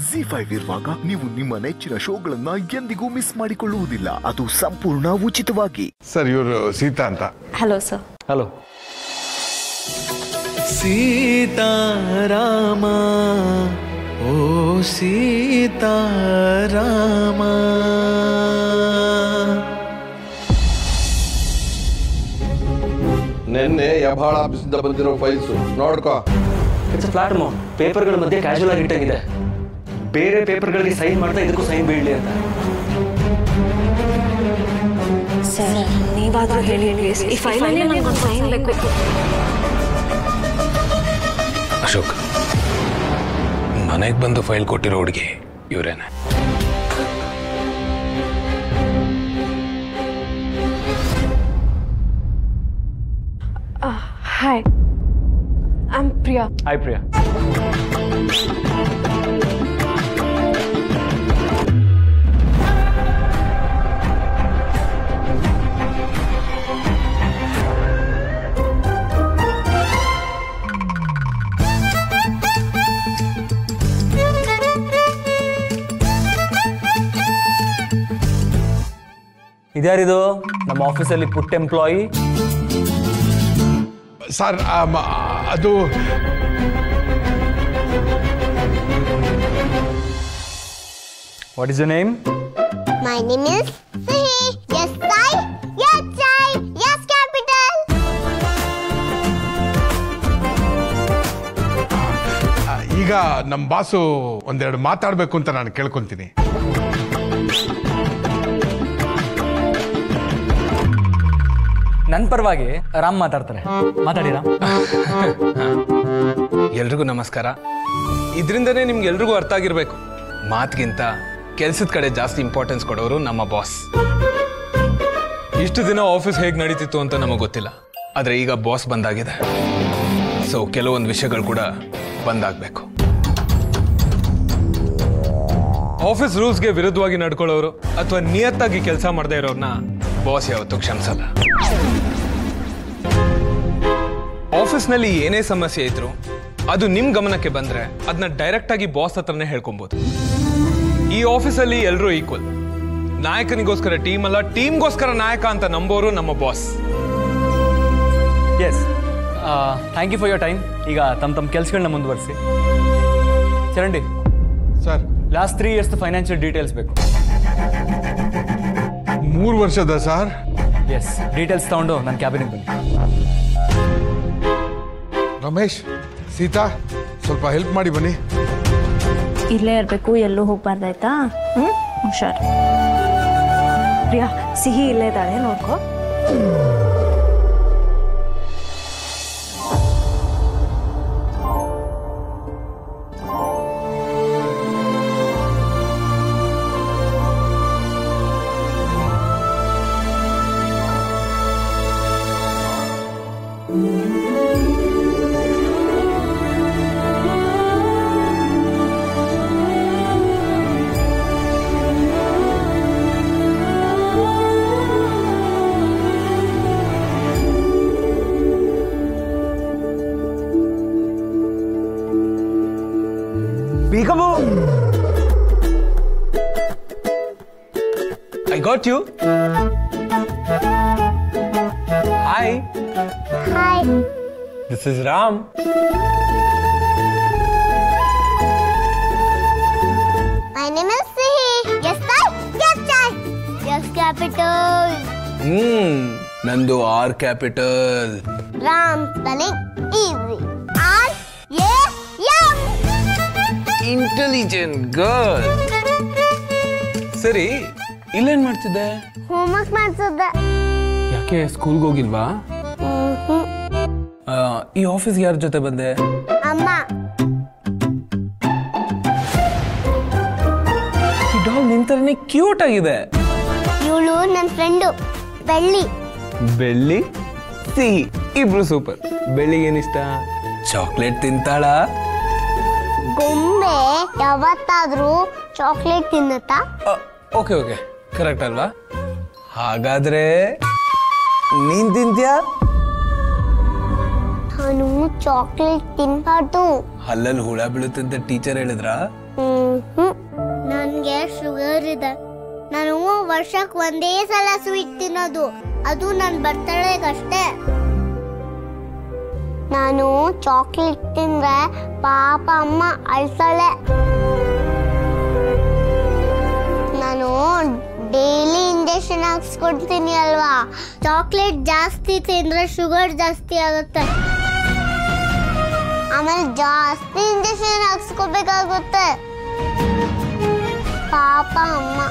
G five ಇರುವಾಗ ನೀವು ನಿಮ್ಮ ನೆಚ್ಚಿನ ಶೋಗಳನ್ನ ಎಂದಿಗೂ ಮಿಸ್ ಮಾಡಿಕೊಳ್ಳುವುದಿಲ್ಲ ಅದು ಸಂಪೂರ್ಣ ಉಚಿತವಾಗಿ ಸರ್ ಇವರು ಸೀತಾ ಅಂತ ಹಲೋ ಸರ್ ಹಲೋ ಸೀತಾರಾಮ ಓ ಸೀತಾರಾಮ ನಿನ್ನೆ ಯಭಾಳ ಆಫೀಸಿಂದ ಬಂದಿರೋ ಫೈಲ್ಸು ನೋಡ್ಕೋ ಇಟ್ಸ್ ಪ್ಲಾಟ್ಮೋ ಪೇಪರ್ಗಳ ಮಧ್ಯೆ ಕ್ಯಾಶುವಲ್ ಆಗಿ ಇಟ್ಟಂಗಿದೆ ಬೇರೆ ಪೇಪರ್ಗಳಿಗೆ ಸೈನ್ ಮಾಡ್ತಾ ಇದಕ್ಕೂ ಸೈನ್ ಬೀಳಲಿ ಅಂತ ಸರ್ ನೀವಾದ್ರೂ ಹೇಳಿ ಪ್ಲೀಸ್ ಈ ಫೈಲಲ್ಲಿ ನನಗೊಂದು ಸೈನ್ ಬೇಕು ಅಶೋಕ್ ಮನೆಗೆ ಬಂದು ಫೈಲ್ ಕೊಟ್ಟಿರೋ ಹುಡುಗಿ ಇವರೇನೆ hi I'm Priya hi Priya ಇದ್ಯಾರಿದು ನಮ್ಮ ಆಫೀಸಲ್ಲಿ ಪುಟ್ಟ ಎಂಪ್ಲಾಯಿ ಸರ್ ಆ, ಮ- ಅದು what is you name My name is Sihi. Yes, I. Yes, I. Yes, capital. ಆ, ಈಗ ನಮ್ಮ ಬಾಸು ಒಂದೆರಡು ಮಾತಾಡಬೇಕು ಅಂತ ನಾನು ಕೇಳ್ಕೊಂತೀನಿ ನನ್ನ ಪರವಾಗಿ ರಾಮ್ ಮಾತಾಡ್ತಾರೆ ಮಾತಾಡಿ ರಾಮ್ ಎಲ್ರಿಗೂ ನಮಸ್ಕಾರ ಇದರಿಂದನೇ ನಿಮ್ಗೆ ಎಲ್ರಿಗೂ ಅರ್ಥ ಆಗಿರ್ಬೇಕು ಮಾತಿಗಿಂತ ಕೆಲ್ಸದ ಕಡೆ ಜಾಸ್ತಿ ಇಂಪಾರ್ಟೆನ್ಸ್ ಕೊಡೋರು ನಮ್ಮ ಬಾಸ್ ಇಷ್ಟು ದಿನ ಆಫೀಸ್ ಹೇಗೆ ನಡೀತಿತ್ತು ಅಂತ ನಮಗೆ ಗೊತ್ತಿಲ್ಲ ಆದರೆ ಈಗ ಬಾಸ್ ಬಂದಾಗಿದೆ ಸೊ ಕೆಲವೊಂದು ವಿಷಯಗಳು ಕೂಡ ಬಂದಾಗಬೇಕು ಆಫೀಸ್ ರೂಲ್ಸ್ಗೆ ವಿರುದ್ಧವಾಗಿ ನಡ್ಕೊಳ್ಳೋರು ಅಥವಾ ನಿಯತ್ತಾಗಿ ಕೆಲಸ ಮಾಡದೇ ಇರೋರ್ನ ಬಾಸ್ ಯಾವತ್ತೂ ಕ್ಷಮಿಸಲ್ಲ ಆಫೀಸ್ನಲ್ಲಿ ಏನೇ ಸಮಸ್ಯೆ ಇದ್ರು ಅದು ನಿಮ್ ಗಮನಕ್ಕೆ ಬಂದ್ರೆ ಅದನ್ನ ಡೈರೆಕ್ಟ್ ಆಗಿ ಬಾಸ್ ಹತ್ರನೇ ಹೇಳ್ಕೊಬಹುದು ಈ ಆಫೀಸಲ್ಲಿ ಎಲ್ಲರೂ ಈಕ್ವಲ್ ನಾಯಕನಿಗೋಸ್ಕರ ಟೀಮ್ ಅಲ್ಲ ಟೀಮ್ಗೋಸ್ಕರ ನಾಯಕ ಅಂತ ನಂಬೋರು ನಮ್ಮ boss yes thank you for your time ಈಗ ತಮ್ಮ ತಮ್ಮ ಕೆಲಸಗಳನ್ನ ಮುಂದುವರಿಸಿ ಚರಂಡಿ sir last three years financial details ಬೇಕು ಮೂರು ವರ್ಷದ ಸರ್ ಎಸ್ ಡೀಟೇಲ್ಸ್ ತಗೊಂಡು ನನ್ನ ಕ್ಯಾಬಿನಿಗೆ ಬನ್ನಿ ರಮೇಶ್ ಸೀತಾ ಸ್ವಲ್ಪ ಹೆಲ್ಪ್ ಮಾಡಿ ಬನ್ನಿ ಇಲ್ಲೇ ಇರಬೇಕು ಎಲ್ಲೂ ಹೋಗ್ಬಾರ್ದಾಯ್ತಾ ಹ್ಞೂ ಹುಷಾರ್ ಪ್ರಿಯಾ ಸಿಹಿ ಇಲ್ಲೇ ಇದ್ದಾಳೆ ನೋಡ್ಕೋ I got you hi Hi. This is Ram My name is Sihi. Yes, I. Yes, I. Yes, capital. Hmm ನಂದು R capital Ram spelling easy. R A M. Intelligent girl ಸರಿ ಇಲ್ಲೇನ್ ಮಾಡ್ತಿದ್ದೆ Homework ಮಾಡ್ತಿದ್ದೆ ಯಾಕೆ ಸ್ಕೂಲ್ಗೆ ಹೋಗಿಲ್ವಾ ಆ, ಈ ಆಫೀಸ್ಗೆ ಯಾರ ಜೊತೆ ಬಂದೆ ಅಮ್ಮ ಈ ಡಾಗ್ ನಿಂತರನೇ ಕ್ಯೂಟ್ ಆಗಿದೆ ಇವಳು ನನ್ನ ಫ್ರೆಂಡು ಬೆಳ್ಳಿ ಬೆಳ್ಳಿ ಸಿಹಿ ಇಬ್ರು ಸೂಪರ್ ಬೆಳ್ಳಿಗೆ ಏನಿಷ್ಟ ಚಾಕ್ಲೇಟ್ ತಿಂತಾಳ ಗೊಂಬೆ ಯಾವತ್ತಾದ್ರೂ ಚಾಕ್ಲೇಟ್ ತಿನ್ನತ್ತಾ ಓಕೆ ಓಕೆ ಕರೆಕ್ಟ್ ಅಲ್ವಾ ಹಾಗಾದ್ರೆ ನೀನ್ ತಿಂತ್ಯಾ ನಾನು ಚಾಕ್ಲೇಟ್ ತಿನ್ಬಾರ್ದು ಹಲ್ಲಲ್ಲಿ ಹುಳ ಬೀಳುತ್ತೆ ಅಂತ ಟೀಚರ್ ಹೇಳಿದ್ರ ನನಗೆ ಶುಗರ್ ಇದೆ ನಾನು ವರ್ಷಕ್ಕೆ ಒಂದೇ ಸಲ ಸ್ವೀಟ್ ತಿನ್ನೋದು ಅದು ನನ್ನ ಬರ್ತಡೇಗಷ್ಟೇ ನಾನು ಚಾಕ್ಲೇಟ್ ತಿಂದ್ರೆ ಪಾಪ ಅಮ್ಮ ಅಳ್ತಾಳೆ ನಾನು ಡೈಲಿ ಇಂಜೆಕ್ಷನ್ ಹಾಕ್ಸ್ಕೊಡ್ತೀನಿ ಅಲ್ವಾ ಚಾಕ್ಲೇಟ್ ಜಾಸ್ತಿ ತಿಂದ್ರೆ ಶುಗರ್ ಜಾಸ್ತಿ ಆಗುತ್ತೆ ಆಮೇಲೆ ಜಾಸ್ತಿ ಇಂಜೆಕ್ಷನ್ ಹಾಕ್ಸ್ಕೋಬೇಕಾಗುತ್ತೆ ಪಾಪ ಅಮ್ಮ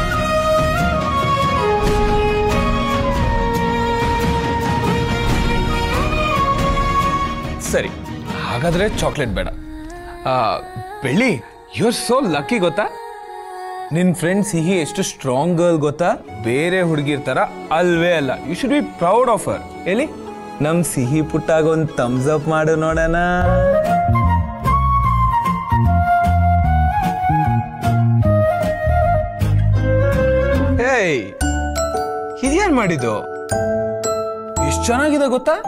ಸರಿ ಹಾಗಾದ್ರೆ ಚಾಕ್ಲೇಟ್ ಬೇಡ ಆ, ಬೆಳ್ಳಿ ಯು ಆರ್ ಸೋ ಲಕ್ಕಿ ಗೊತ್ತಾ ನಿನ್ ಫ್ರೆಂಡ್ ಸಿಹಿ ಎಷ್ಟು ಸ್ಟ್ರಾಂಗ್ ಗರ್ಲ್ ಗೊತ್ತಾ ಬೇರೆ ಹುಡುಗಿರ್ ತರ ಅಲ್ವೇ ಅಲ್ಲ you should be proud of her ಎಲ್ಲಿ ನಮ್ ಸಿಹಿ ಪುಟ್ಟಾಗ ಒಂದು ಥಮ್ಸ್ ಅಪ್ ಮಾಡು ನೋಡೋಣ ಏಯ್ ಇದೇನ್ ಮಾಡಿದ್ದು ಎಷ್ಟು ಚೆನ್ನಾಗಿದೆ ಗೊತ್ತಾ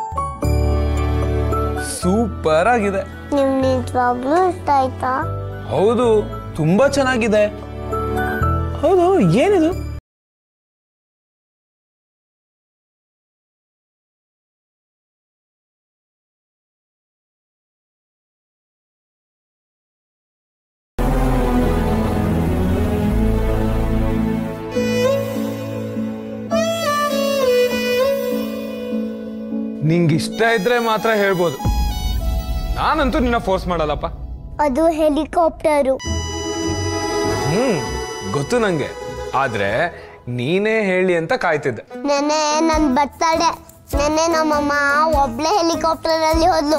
ಸೂಪರ್ ಆಗಿದೆ ನಿಮ್ ನಿಜವಾಗ್ಲೂ ಇಷ್ಟ ಆಯ್ತಾ ಹೌದು ತುಂಬಾ ಚೆನ್ನಾಗಿದೆ ಹೌದು ಏನಿದು ನಿಂಗೆ ಇಷ್ಟ ಇದ್ರೆ ಮಾತ್ರ ಹೇಳ್ಬೋದು ನಾನಂತೂ ನಿನ್ನ ಫೋರ್ಸ್ ಮಾಡಲ್ಲಪ್ಪ ಅದು ಹೆಲಿಕಾಪ್ಟರು ಹ್ಮ್ ಗೊತ್ತು ನಂಗೆ ಆದ್ರೆ ನೀನೇ ಹೇಳಿ ಅಂತ ಕಾಯ್ತಿದ್ದೆ ನೆನ್ನೆ ನನ್ ಬರ್ತಡೆ ನೆನ್ನೆ ನಮ್ಮಮ್ಮ ಒಬ್ಳೆ ಹೆಲಿಕಾಪ್ಟರ್ ಅಲ್ಲಿ ಹೋದ್ಲು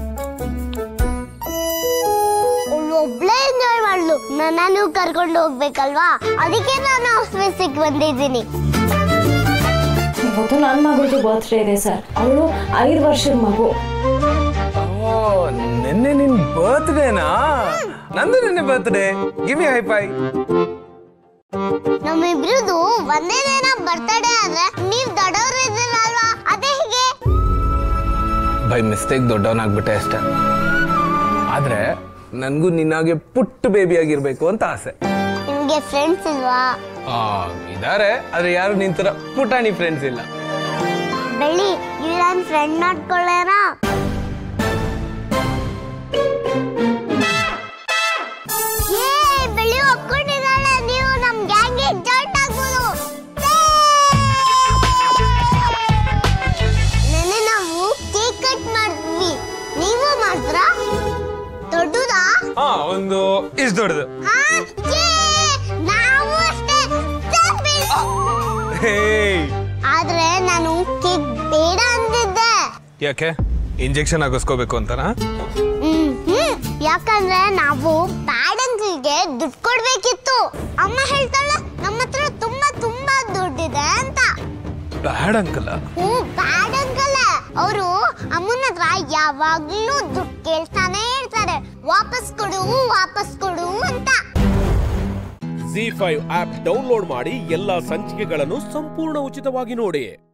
ಅವ್ಳು ಒಬ್ಳೆ ಎಂಜಾಯ್ ಮಾಡ್ಲು ನನ್ನನ್ನು ಕರ್ಕೊಂಡು ಹೋಗ್ಬೇಕಲ್ವಾ ಅದಕ್ಕೆ ನಾನು ಆಫೀಸಿಗೆ ಬಂದಿದ್ದೀನಿ ಇವತ್ತು ನನ್ನ ಮಗಳದು ಬರ್ತ್ಡೇ ಇದೆ ಸರ್ ಅವಳು ಐದು ವರ್ಷದ ಮಗು ಓ ನಿನ್ನೆ ನಿನ್ ಬರ್ತ್ಡೇನಾ ನಂದು ನಿನ್ನೆ ಬರ್ತ್ಡೇ ಗಿವ್ ಹೈ ಫೈ ನಮ್ಮಿಬ್ರದು ಒಂದೇ ದಿನ ಬರ್ತಡೆ ಆದ್ರೆ ನೀವ್ ದೊಡ್ಡವ್ರು ಇದ್ದೀರಲ್ವಾ ಅದೇ ಹೀಗೆ ಬೈ ಮಿಸ್ಟೇಕ್ ದೊಡ್ಡವನಾಗ್ಬಿಟ್ಟೆ ಅಷ್ಟೇ ಆದ್ರೆ ನನ್ಗೂ ನಿನ್ನಾಗೆ ಪುಟ್ಟ ಬೇಬಿ ಆಗಿರ್ಬೇಕು ಅಂತ ಆಸೆ ನಿಮ್ಗೆ ಫ್ರೆಂಡ್ಸ್ ಇಲ್ವಾ ಆ ಇದಾರೆ ಆದ್ರೆ ಯಾರು ನಿಂತರ ಪುಟಾಣಿ ಫ್ರೆಂಡ್ಸ್ ಇಲ್ಲ ಬೆಳ್ಳಿ ಇಲ್ಲ ನನ್ ಫ್ರೆಂಡ್ ಮಾಡ್ಕೊಳ್ಳೋಣ ಏ, ಬೆಳ್ಳಿ ಒಪ್ಕೊಂಡಿದ್ದಾಳೆ ನೀವು ನಮ್ ಗ್ಯಾಂಗ್ಗೆ ಜಾಯಿಂಟ್ ಆಗ್ಬೋದು ನೆನ್ನೆ ನಾವು ಕೇಕ್ ಕಟ್ ಮಾಡಿದ್ವಿ ನೀವು ಮಾಡಿದ್ರಾ ದೊಡ್ಡದಾ ಹಾ ಒಂದು ಇಷ್ಟು ದೊಡ್ಡದು ಹಾ, ಛೇ, ನಾವು ಅಷ್ಟೇ ಛೇ, ಬೆಳ್ಳಿ. ಹೇಯ್ ಆದ್ರೆ ನಾನು ಕೇಕ್ ಬೇಡ ಅಂದಿದ್ದೆ ಯಾಕೆ ಇಂಜೆಕ್ಷನ್ ಹಾಕಿಸ್ಕೋಬೇಕು ಅಂತನಾ ಹ್ಮ್ ಹ್ಮ್. ಯಾಕಂದ್ರೆ ನಾವು ಪ್ಯಾಡನ್ಸ್ಗೆ ದುಡ್ಡು ಕೊಡ್ಬೇಕಿತ್ತು ಅಮ್ಮ ಹೇಳ್ತಾಳೆ ನಮ್ಮ ಹತ್ರ ತುಂಬಾ ತುಂಬಾ ದುಡ್ಡಿದೆ ಅಂತ ಬ್ಯಾಡ್ ಅಂಕಲ್ ಹ್ಞೂ ಬ್ಯಾಡ್ ಅಂಕಲ್ಲ ಅವರು ಅಮ್ಮನ ಹತ್ರ ಯಾವಾಗ್ಲೂ ದುಡ್ಡು ಕೇಳ್ತಾನೆ ಇರ್ತಾರೆ ವಾಪಸ್ ಕೊಡು ವಾಪಸ್ ಕೊಡು ಅಂತ ಜಿ ಫೈವ್ ಆಪ್ ಡೌನ್ಲೋಡ್ ಮಾಡಿ ಎಲ್ಲಾ ಸಂಚಿಕೆಗಳನ್ನು ಸಂಪೂರ್ಣ ಉಚಿತವಾಗಿ ನೋಡಿ